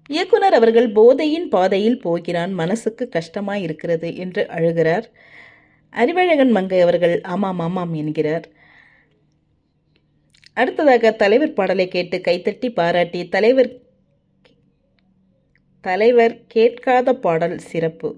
இயக்குனர் அவர்கள் போதையின் பாதையில் போகிறான் மனசுக்கு கஷ்டமாய் இருக்கிறது என்று அழுகிறார் அறிவழகன் மங்கை அவர்கள் ஆமாம் ஆமாம் என்கிறார் அடுத்ததாக தலைவர் பாடலை கேட்டு கைத்தட்டி பாராட்டி தலைவர் தலைவர் கேட்காத பாடல் சிறப்பு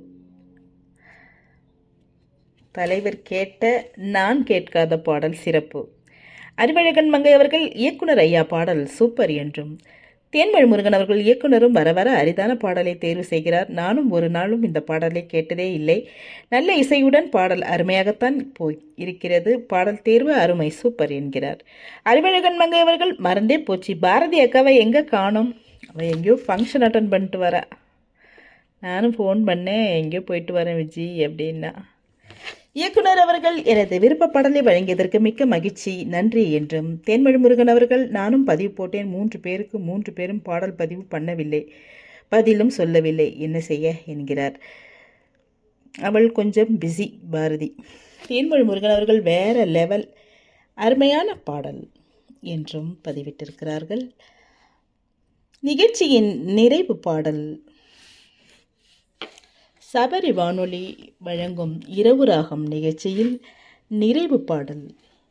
தலைவர் கேட்ட நான் கேட்காத பாடல் சிறப்பு அறிவழகன் மங்கை அவர்கள் இயக்குனர் ஐயா பாடல் சூப்பர் என்றும் தேன்மொழி முருகன் அவர்கள் இயக்குனரும் வர வர அரிதான பாடலை தேர்வு செய்கிறார் நானும் ஒரு நாளும் இந்த பாடலை கேட்டதே இல்லை நல்ல இசையுடன் பாடல் அருமையாகத்தான் போய் இருக்கிறது பாடல் தேர்வு அருமை சூப்பர் என்கிறார் அறிவழகன் மங்கை அவர்கள் மறந்தே போச்சு பாரதி அக்காவை எங்கே காணோம் அவள் எங்கேயோ ஃபங்க்ஷன் அட்டன் பண்ணிட்டு வரா நானும் ஃபோன் பண்ணேன் எங்கேயோ போயிட்டு வரேன் விஜி அப்படின்னா இயக்குனர் அவர்கள் எனது விருப்ப பாடலை வழங்கியதற்கு மிக்க மகிழ்ச்சி நன்றி என்றும் தேன்மொழி முருகன் அவர்கள் நானும் பதிவு போட்டேன் மூன்று பேருக்கு மூன்று பேரும் பாடல் பதிவு பண்ணவில்லை பதிலும் சொல்லவில்லை என்ன செய்ய என்கிறார் அவள் கொஞ்சம் பிஸி பாரதி தேன்மொழி முருகன் அவர்கள் வேற லெவல் அருமையான பாடல் என்றும் பதிவிட்டிருக்கிறார்கள் நிகழ்ச்சியின் நிறைவு பாடல் சபரி வானொலி வழங்கும் இரவு ராகம் நிகழ்ச்சியில் நிறைவு பாடல்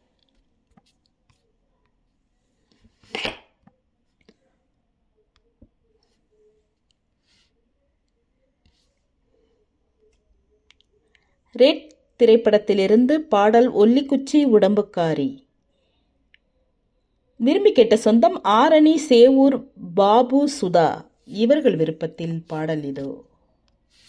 ரெட் திரைப்படத்திலிருந்து பாடல் ஒல்லிக்குச்சி உடம்புக்காரி விரும்பி கேட்ட சொந்தம் ஆரணி சேவூர் பாபு சுதா இவர்கள் விருப்பத்தில் பாடல் இதோ